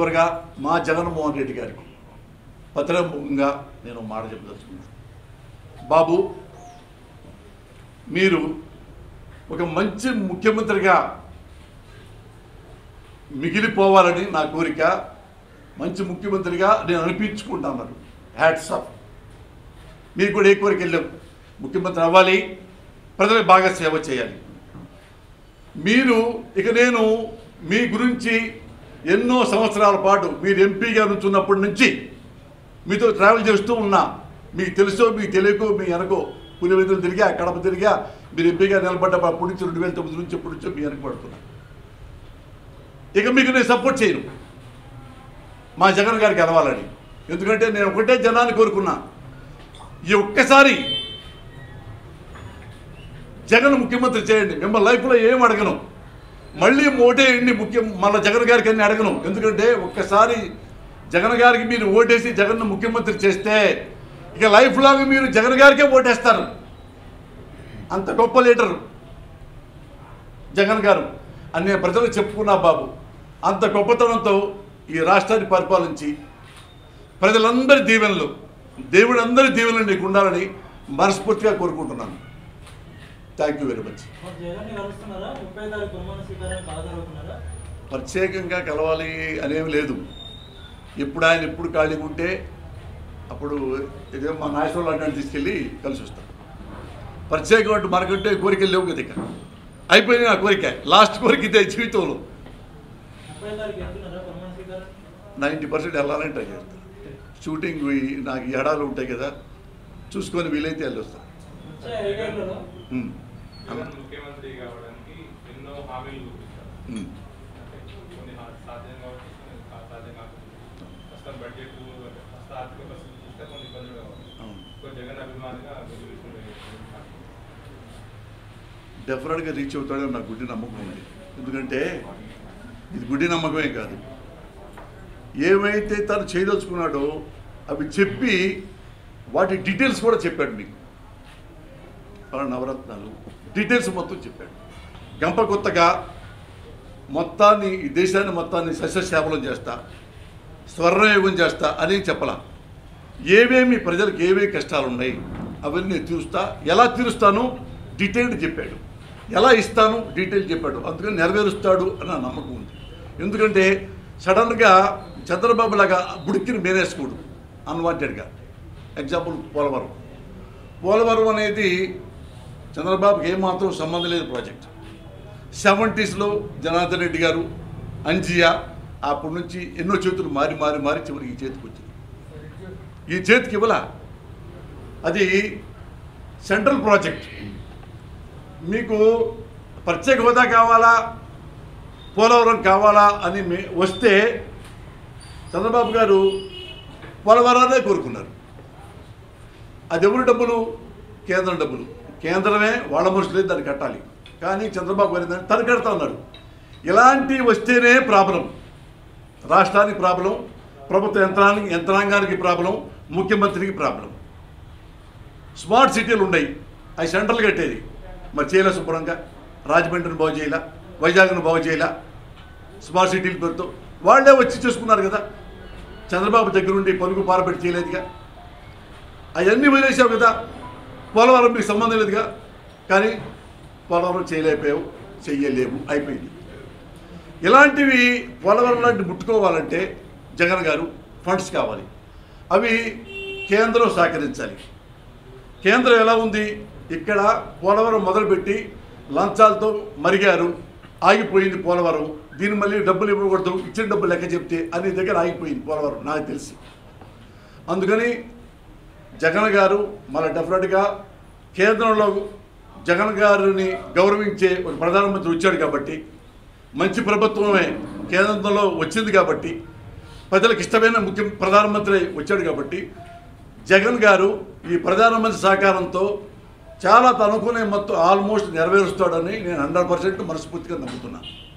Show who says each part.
Speaker 1: చివరిగా మా జగన్మోహన్ రెడ్డి గారికి పత్రముఖంగా నేను ఒక మాట చెప్పదలుచుకున్నాను బాబు మీరు ఒక మంచి ముఖ్యమంత్రిగా మిగిలిపోవాలని నా కోరిక మంచి ముఖ్యమంత్రిగా నేను అనిపించుకుంటున్నాను హ్యాట్స్ ఆఫ్ మీరు కూడా ఏ కోరిక వెళ్ళాం ముఖ్యమంత్రి అవ్వాలి ప్రజలకు బాగా సేవ చేయాలి మీరు ఇక నేను మీ గురించి ఎన్నో సంవత్సరాల పాటు మీరు ఎంపీగా నుంచున్నప్పటి నుంచి మీతో ట్రావెల్ చేస్తూ ఉన్నా మీకు తెలుసో మీకు తెలియకో మీ వెనకో పులివెందులు తిరిగా కడప తిరిగా మీరు ఎంపీగా నిలబడ్డ అప్పటి నుంచి రెండు వేల తొమ్మిది నుంచి ఎప్పటి నుంచో మీ వెనక పడుతున్నా ఇక మీకు నేను సపోర్ట్ చేయను మా జగన్ గారికి కలవాలని ఎందుకంటే నేను ఒకటే జనాన్ని కోరుకున్నా ఈ ఒక్కసారి జగన్ ముఖ్యమంత్రి చేయండి మిమ్మల్ని లైఫ్లో ఏం అడగను మళ్ళీ ఓటేయండి ముఖ్యం మళ్ళీ జగన్ గారికి అన్ని అడగను ఎందుకంటే ఒక్కసారి జగన్ గారికి మీరు ఓటేసి జగన్ను ముఖ్యమంత్రి చేస్తే ఇక లైఫ్ లాంగ్ మీరు జగన్ గారికే ఓటేస్తారు అంత గొప్ప లీడరు జగన్ గారు అని నేను ప్రజలకు చెప్పుకున్నా బాబు అంత గొప్పతనంతో ఈ రాష్ట్రాన్ని పరిపాలించి ప్రజలందరి దీవెనలు దేవుడందరి దీవెనలు నీకు ఉండాలని మనస్ఫూర్తిగా కోరుకుంటున్నాను థ్యాంక్ యూ వెరీ మచ్
Speaker 2: మరి జగన్ని కలుస్తున్నారా ముప్పై తారీఖు ప్రమాణ స్వీకారానికి హాజరవుతున్నారా
Speaker 1: ప్రత్యేకంగా కలవాలి అనేవి లేదు ఎప్పుడు ఆయన ఎప్పుడు ఖాళీగా ఉంటే అప్పుడు ఇదే మా నాయకులు అడ్డాన్ని తీసుకెళ్ళి కలిసి వస్తాం ప్రత్యేకం అంటూ మనకంటే కోరికలు లేవు కదా ఇక అయిపోయింది నా కోరిక లాస్ట్ కోరిక ఇదే జీవితంలో
Speaker 2: ముప్పై తారీఖు వెళ్తున్నారా ప్రమాణ స్వీకారం
Speaker 1: నైంటీ పర్సెంట్ వెళ్ళాలని ట్రై చేస్తాను షూటింగ్ ఇవి నాకు ఈ ఎడాలు ఉంటాయి కదా చూసుకొని వీలైతే వెళ్ళి వస్తాను
Speaker 2: వచ్చే ఐదేళ్లలో
Speaker 1: ఉమ్.
Speaker 3: జగన్ ముఖ్యమంత్రి కావడానికి ఎన్నో హామీలు చూపించారు
Speaker 1: ఉమ్.
Speaker 3: అంటే కొన్ని హా- సాధ్యం కావచ్చు కొన్ని కా- సాధ్యం కాకపోవచ్చు ప్రస్తుతం బడ్జెట్ ప్రస్తుత ఆర్థిక పరిస్థితి చూస్తే కొన్ని ఇబ్బందులు కావచ్చు
Speaker 1: అవును.
Speaker 3: ఒక జగన్ అభిమానిగా మీరు విషయంలో ఏం-
Speaker 1: డెఫినెట్గా రీచ్ అవుతాడని నాకు గుడ్డి నమ్మకం ఉంది ఎందుకంటే ఇది గుడ్డి నమ్మకమే కాదు ఏమైతే తను చేయదలుచుకున్నాడో అవి చెప్పి వాటి డీటెయిల్స్ కూడా చెప్పాడు మీకు వాళ్ళ నవరత్నాలు డీటెయిల్స్ మొత్తం చెప్పాడు గంప కొత్తగా మొత్తాన్ని ఈ దేశాన్ని మొత్తాన్ని సస్యశ్యామలం చేస్తా స్వర్ణయుగం చేస్తా అని చెప్పలా ఏమేమి ప్రజలకు ఏమేమి కష్టాలు ఉన్నాయి అవన్నీ నేను తీరుస్తా ఎలా తీరుస్తాను డీటెయిల్డ్ చెప్పాడు ఎలా ఇస్తాను డీటెయిల్ చెప్పాడు అందుకని నెరవేరుస్తాడు అని నా నమ్మకం ఉంది ఎందుకంటే సడన్గా చంద్రబాబు లాగా బుడికిని మేనేసుకోడు అన్వాంటెడ్గా ఎగ్జాంపుల్ పోలవరం పోలవరం అనేది చంద్రబాబుకి ఏమాత్రం సంబంధం లేదు ప్రాజెక్ట్ సెవెంటీస్లో జనార్దన్ రెడ్డి గారు అంజియా అప్పటి నుంచి ఎన్నో చేతులు మారి మారి మారి చివరికి ఈ చేతికి వచ్చింది ఈ చేతికి ఇవ్వలా అది సెంట్రల్ ప్రాజెక్ట్ మీకు ప్రత్యేక హోదా కావాలా పోలవరం కావాలా అని మే- వస్తే చంద్రబాబు గారు పోలవరాన్నే కోరుకున్నారు అది ఎవరి డబ్బులు కేంద్రం డబ్బులు కేంద్రమే వాళ్ళ మనుషులే దాన్ని కట్టాలి కానీ చంద్రబాబు గారు ఏంటంటే తను కడతా ఉన్నాడు ఇలాంటి వస్తేనే ప్రాబ్లం రాష్ట్రానికి ప్రాబ్లం ప్రభుత్వ యంత్రానికి యంత్రాంగానికి ప్రాబ్లం ముఖ్యమంత్రికి ప్రాబ్లం స్మార్ట్ సిటీలు ఉన్నాయి అవి సెంట్రల్ కట్టేది మరి చేయలే శుభ్రంగా రాజమండ్రిని బాగు చేయాల వైజాగ్ను బాగు చేయాల స్మార్ట్ సిటీల పేరుతో వాళ్ళే వచ్చి చేసుకున్నారు కదా చంద్రబాబు దగ్గర ఉండి పలుకు పారబెట్టి చేయలేదుగా అవన్నీ వదిలేసావు కదా పోలవరం మీకు సంబంధం లేదుగా కానీ పోలవరం చేయలేకపోయావు చెయ్యలేవు అయిపోయింది ఇలాంటివి పోలవరం లాంటి ముట్టుకోవాలంటే జగన్ గారు ఫండ్స్ కావాలి అవి కేంద్రం సహకరించాలి కేంద్రం ఎలా ఉంది ఇక్కడ పోలవరం మొదలుపెట్టి లంచాలతో మరిగారు ఆగిపోయింది పోలవరం దీని మళ్ళీ డబ్బులు ఇవ్వకూడదు ఇచ్చిన డబ్బులు లెక్క చెప్తే అన్ని దగ్గర ఆగిపోయింది పోలవరం నాకు తెలిసి అందుకని జగన్ గారు మళ్ళీ డెఫినెట్గా కేంద్రంలో జగన్ గారిని గౌరవించే ఒక ప్రధానమంత్రి వచ్చాడు కాబట్టి మంచి ప్రభుత్వమే కేంద్రంలో వచ్చింది కాబట్టి ప్రజలకు ఇష్టమైన ముఖ్య ప్రధానమంత్రి వచ్చాడు కాబట్టి జగన్ గారు ఈ ప్రధానమంత్రి సహకారంతో చాలా తనుకునే మొత్తం ఆల్మోస్ట్ నెరవేరుస్తాడని నేను హండ్రెడ్ పర్సెంట్ మనస్ఫూర్తిగా నమ్ముతున్నాను